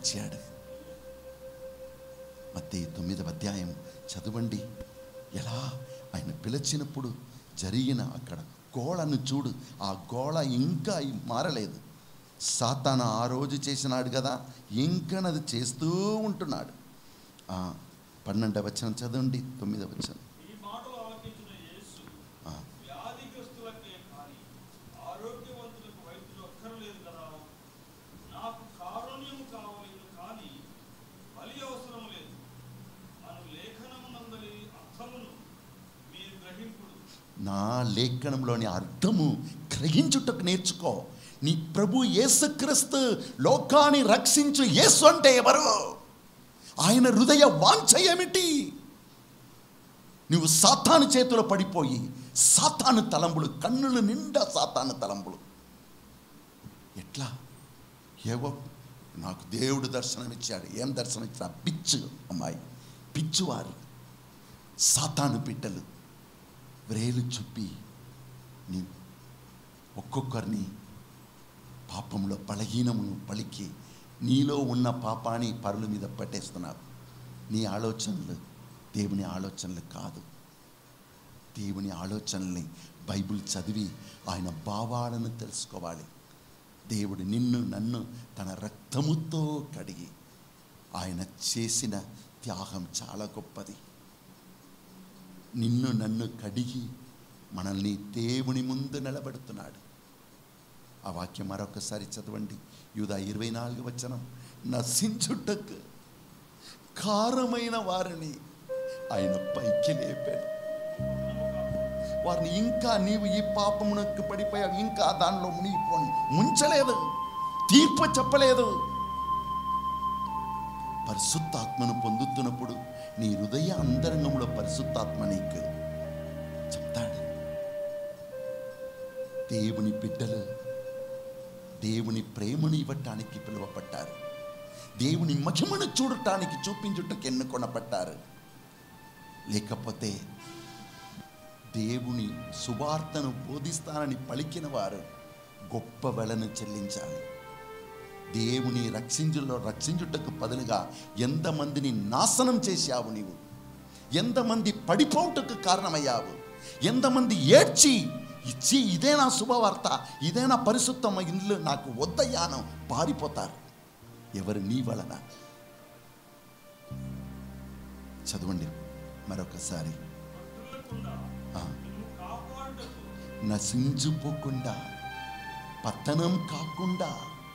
మార్చాడు మత్తే తొమ్మిదవ అధ్యాయం చదవండి ఎలా ఆయన పిలిచినప్పుడు జరిగిన అక్కడ గోళను చూడు ఆ గోళ ఇంకా మారలేదు సాతాన ఆ రోజు చేసినాడు కదా ఇంకనది చేస్తూ ఉంటున్నాడు ఆ, పన్నెండవ వచనం చదవండి తొమ్మిదవ వచనం ఈ మాటలు ఆలకించిన యేసు ఆ, వ్యాధిగ్రస్తులకే కానీ ఆరోగ్యవంతులకు వైద్యులు అక్కర్లేదు కదా నాకు కారుణ్యము కావలేదు కానీ బలి అవసరం లేదు అను లేఖనమునందలి అర్థమును మీరు గ్రహింపుడు నా లేఖనంలోని అర్థము గ్రహించుటకు నేర్చుకో నీ ప్రభు యేసుక్రీస్తు లోకాన్ని రక్షించు యేసు అంటే ఎవరు ఆయన హృదయ వాంఛ ఏమిటి నువ్వు సాతాను చేతిలో పడిపోయి సాతాను తలంబులు కన్నుల నిండా సాతాను తలంబులు ఎట్లా ఏవో నాకు దేవుడు దర్శనం ఇచ్చాడు ఏం దర్శనం ఇచ్చా పిచ్చు అమ్మాయి పిచ్చువారు సాతాను బిడ్డలు వ్రేలు చూపి నీ ఒక్కొక్కరిని పాపంలో బలహీనమును పలికి నీలో ఉన్న పాపాన్ని పరుల మీద పట్టేస్తున్నావు నీ ఆలోచనలు దేవుని ఆలోచనలు కాదు దేవుని ఆలోచనల్ని బైబిల్ చదివి ఆయన భావాలను తెలుసుకోవాలి దేవుడు నిన్ను నన్ను తన రక్తముతో కడిగి ఆయన చేసిన త్యాగం చాలా గొప్పది నిన్ను నన్ను కడిగి మనల్ని దేవుని ముందు నిలబెడుతున్నాడు ఆ వాక్యం మరొకసారి చదవండి యూదా ఇరవై నాలుగు వచనం నశించుటకు కారమైన వారిని ఆయన పైకి లేపాడు వారిని ఇంకా నీవు ఈ పాపమునకు పడిపోయావు ఇంకా దానిలో మునిగిపోని ముంచలేదు తీర్పు చెప్పలేదు పరిశుద్ధాత్మను పొందుతున్నప్పుడు నీ హృదయ అంతరంగంలో పరిశుద్ధాత్మ నీకు చెప్తాడు దేవుని బిడ్డలు దేవుని ప్రేమను ఇవ్వటానికి పిలువపడ్డారు దేవుని మహిమను చూడటానికి చూపించుటకు ఎన్నుకొనబడ్డారు లేకపోతే దేవుని సువార్తను బోధిస్తానని పలికిన వారు గొప్ప వెలను చెల్లించాలి దేవుని రక్షించులో రక్షించుటకు బదులుగా ఎంతమందిని నాశనం చేశావు నీవు ఎంతమంది పడిపోవుటకు కారణమయ్యావు ఎంతమంది ఏడ్చి ఇచ్చి ఇదే నా శుభవార్త ఇదే నా పరిశుద్ధమ ఇల్లు నాకు వద్దయ్యాను పారిపోతారు ఎవరు నీ వలన చదవండి మరొకసారి భక్తులకుండా ఆ, నిన్ను కాపాడుటకు నశించిపోకుండా పతనం కాకుండా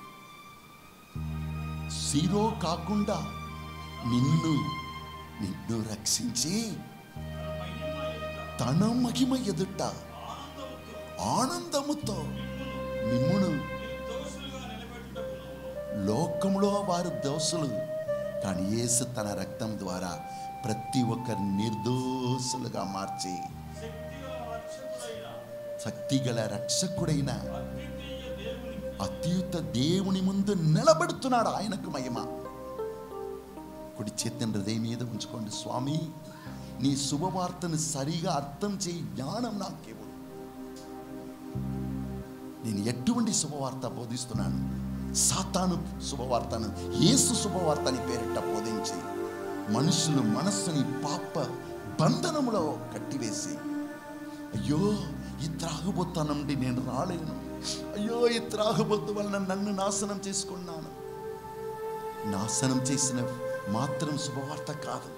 సీరో కాకుండా నిన్ను నిన్ను రక్షించి తన మహిమ తన మహిమ ఎదుట ఎదుట ఆనందముతో ఆనందముతో మిమ్మును మిమ్మును నిర్దోషులుగా నిలబెట్టుటకును లోకంలో వారు దోషులు కానీ యేసు తన రక్తం ద్వారా ప్రతి ఒక్కరు నిర్దోషులుగా మార్చి శక్తిగల రక్షకుడైన శక్తిగల రక్షకుడైన అద్వితీయ దేవుని అత్యుత దేవుని ముందు నిలబెడుతున్నాడు ఆయనకు మహిమ కుడి చేతిని హృదయం మీద ఉంచుకోండి స్వామి నీ శుభవార్తను సరిగా అర్థం చేయి జ్ఞానం నాకేవు నేను ఎటువంటి శుభవార్త బోధిస్తున్నాను సాతాను శుభవార్తను యేసు శుభవార్త అని పేరిట బోధించి మనుషులు మనస్సుని పాప బంధనములో కట్టివేసి అయ్యో ఈ త్రాగుబోత్త నుండి నేను రాలేను అయ్యో ఈ త్రాగుబోత్తు వలన నన్ను నాశనం చేసుకున్నాను నాశనం చేసిన మాత్రం శుభవార్త కాదు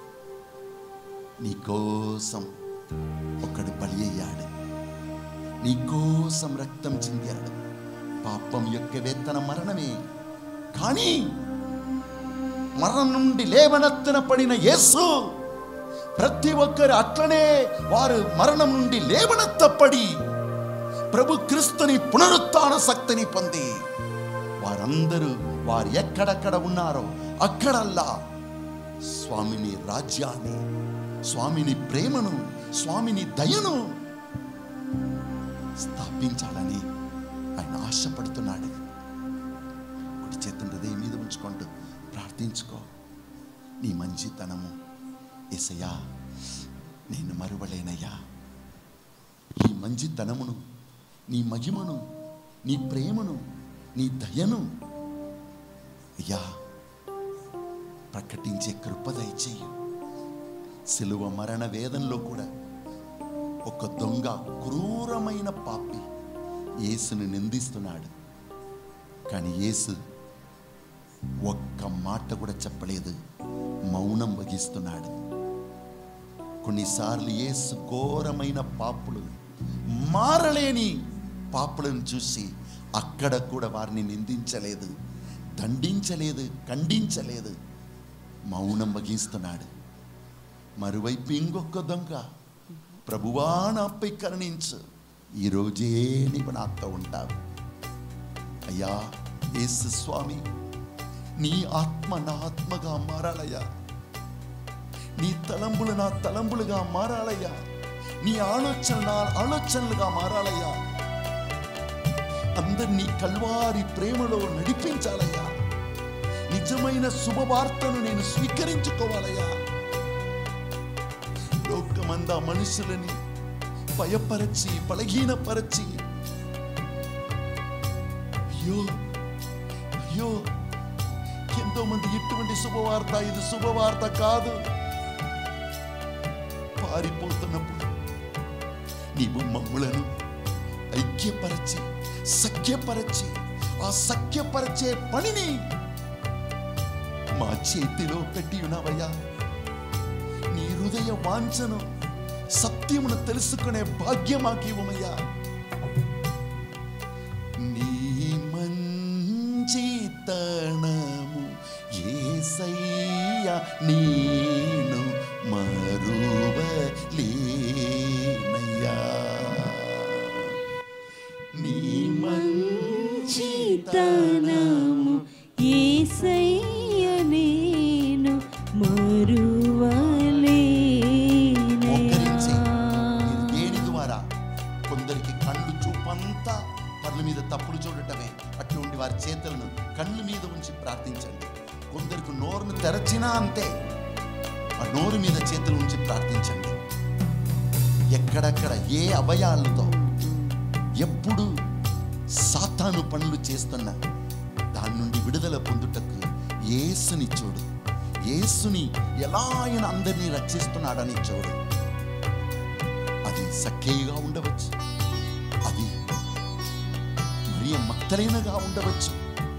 నీకోసం ఒకడు బలి అయ్యాడు నీకోసం రక్తం చెందాడు పాపం యొక్క వేతన మరణమే కానీ మరణం నుండి లేవనెత్తన పడిన యేసు ప్రతి ఒక్కరు అట్లనే వారు మరణం నుండి లేవనెత్తపడి ప్రభు క్రీస్తుని పునరుత్థాన శక్తిని పొంది వారందరూ వారు ఎక్కడెక్కడ ఉన్నారో అక్కడల్లా స్వామిని రాజ్యాన్ని స్వామిని ప్రేమను స్వామిని దయను స్థాపించాలని ఆయన ఆశపడుతున్నాడు కుడి చేతుని హృదయం మీద ఉంచుకుంటూ ప్రార్థించుకో నీ మంచితనము ఎసయ్యా నేను మరువలేనయ్యా నీ మంచితనమును నీ మహిమను నీ ప్రేమను నీ దయను అయ్యా ప్రకటించే కృప దయచేయి సిలువ మరణ వేదంలో కూడా ఒక దొంగ క్రూరమైన పాపి యేసుని నిందిస్తున్నాడు కానీ యేసు ఒక్క మాట కూడా చెప్పలేదు మౌనం వహిస్తున్నాడు కొన్నిసార్లు యేసు ఘోరమైన పాపులు మారలేని పాపులను చూసి అక్కడ కూడా వారిని నిందించలేదు దండించలేదు ఖండించలేదు మౌనం వహిస్తున్నాడు మరోవైపు ఇంకొక దొంగ ప్రభువా నాపై కరుణించు ఈరోజే నీవు నాతో ఉంటావు అయ్యా యేసు స్వామి నీ ఆత్మ నా ఆత్మగా మారాలయ్యా నీ తలంబులు నా తలంబులుగా మారాలయ్యా నీ ఆలోచన నా ఆలోచనలుగా మారాలయ్యా అందరినీ కల్వారి ప్రేమలో నడిపించాలయ్యా నిజమైన శుభవార్తను నేను స్వీకరించుకోవాలయ్యా లోకమంద మనుషులని భయపరచి బలహీనపరచి అయ్యో అయ్యో ఎంతో మంది ఇటువంటి శుభవార్త ఇది శుభవార్త కాదు పారిపోతున్నప్పుడు నీవు మమ్ములను ఐక్యపరచి సఖ్యపరచి ఆ సఖ్యపరచే పనిని మా చేతిలో పెట్టి ఉన్నావయ్యా నీ హృదయ వాంఛను సత్యమును తెలుసుకునే భాగ్యం మాకు ఇవ్వమయ్యా నీ మంచితనము ఏసయ్యా నేను మరువలేనయ్యా నీ చితనము ఏసయ్య నేను మోకరించి మరువలేనయా మీరు దేని ద్వారా కొందరికి కళ్ళు చూపంతా పనుల మీద తప్పులు చూడటమే అటువంటి వారి చేతులను కళ్ళు మీద ఉంచి ప్రార్థించండి కొందరికి నోరును తెరచినా అంతే ఆ నోరు మీద చేతులు ఉంచి ప్రార్థించండి ఎక్కడెక్కడ ఏ అభయాలతో ఎప్పుడు సాతాను పనులు చేస్తున్నా దాని నుండి విడుదల పొందుటకు యేసుని చూడు యేసుని ఎలా ఆయన అందరినీ రక్షిస్తున్నాడని చూడు అది సఖ్యగా ఉండవచ్చు అది మరి మక్తలైనగా ఉండవచ్చు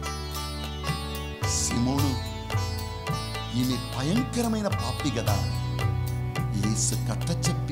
సిమోను ఈమె భయంకరమైన పాపి కదా యేసు కట్ట చెప్పి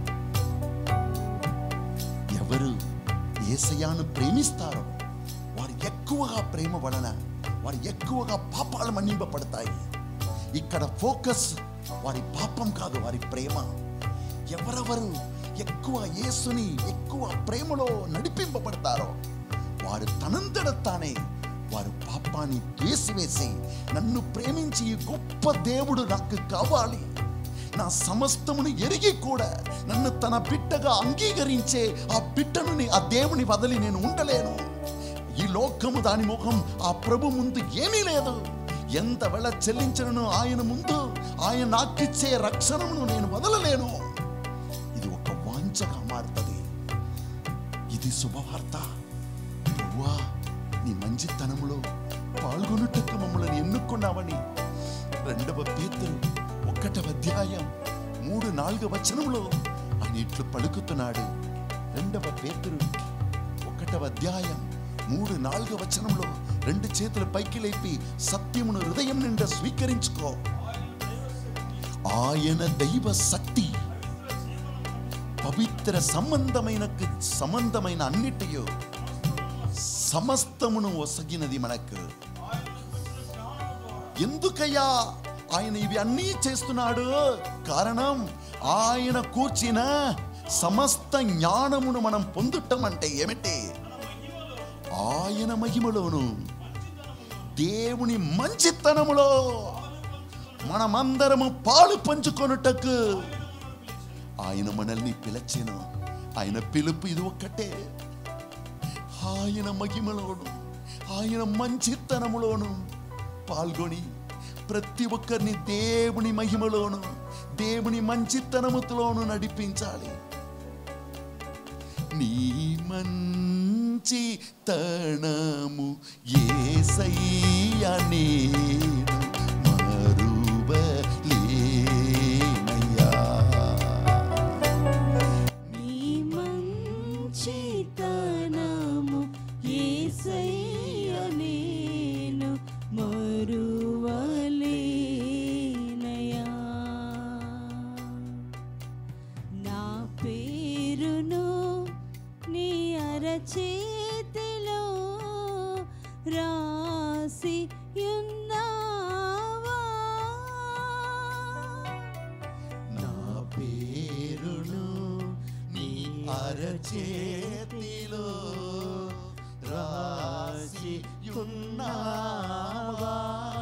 ఎవరు ఏసయాను ప్రేమిస్తారో వారు ఎక్కువగా ప్రేమ వలన వారు ఎక్కువగా పాపాలు మన్నింపబడతాయి ఇక్కడ ఫోకస్ వారి పాపం కాదు వారి ప్రేమ ఎవరెవరు ఎక్కువ యేసుని ఎక్కువ ప్రేమలో నడిపింపబడతారో వారు తనంతట తానే వారు పాపాన్ని ద్వేసివేసి నన్ను ప్రేమించి ఈ గొప్ప దేవుడు నాకు కావాలి నా సమస్తమును ఎరిగి కూడా నన్ను తన బిడ్డగా అంగీకరించే ఆ బిడ్డను నే- ఆ దేవుని వదిలి నేను ఉండలేను ఈ లోకము దాని ముఖం ఆ ప్రభు ముందు ఏమీ లేదు ఎంత వెళ చెల్లించను ఆయన ముందు ఆయన నాకిచ్చే రక్షణను నేను వదలలేను ఇది ఒక వాంఛగా మారుతుంది ఇది శుభవార్త ప్రభువా నీ మంచితనములో పాల్గొనుటకు మమ్మల్ని ఎన్నుకున్నావని రెండవ పేతురు ఒకటవ అధ్యాయం మూడు నాలుగవ వచనంలో ఆయన ఇట్లు పలుకుతున్నాడు రెండవ పేతురు ఒకటవ అధ్యాయం మూడు నాలుగవ వచనంలో రెండు చేతులు పైకి లేపి సత్యమును హృదయం నిండా స్వీకరించుకో ఆయన దైవ శక్తి పవిత్ర సంబంధమైన సంబంధమైన అన్నిటియో సమస్తమును ఒసగినది మనకు ఎందుకయ్యా ఆయన ఇవి అన్నీ చేస్తున్నాడు కారణం ఆయన కూర్చిన సమస్త జ్ఞానమును మనం పొందుటం అంటే ఏమిటి ఆయన మహిమలోను దేవుని మంచితనములో మనమందరము పాలు పంచుకొనుటకు ఆయన మనల్ని పిలచెను ఆయన పిలుపు ఇది ఒక్కటే ఆయన మహిమలోను ఆయన మంచితనములోను పాల్గొని ప్రతి ఒక్కరిని దేవుని మహిమలోను దేవుని మంచితనముతోను నడిపించాలి నీ మంచి తనము ఏసయ్య నేను మరువలేనయ్యా రాసి ఉన్నావా నా పేరును నీ అరచేతిలో రాసి ఉన్నావా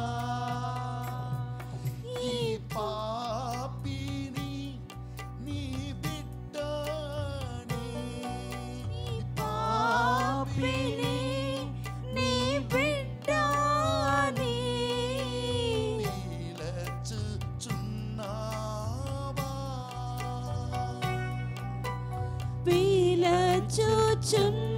ఈ పాపిని నీ బిడ్డని పాపిని నీ బిడ్డని పీలచుచున్నావా పీలచుచున్నావా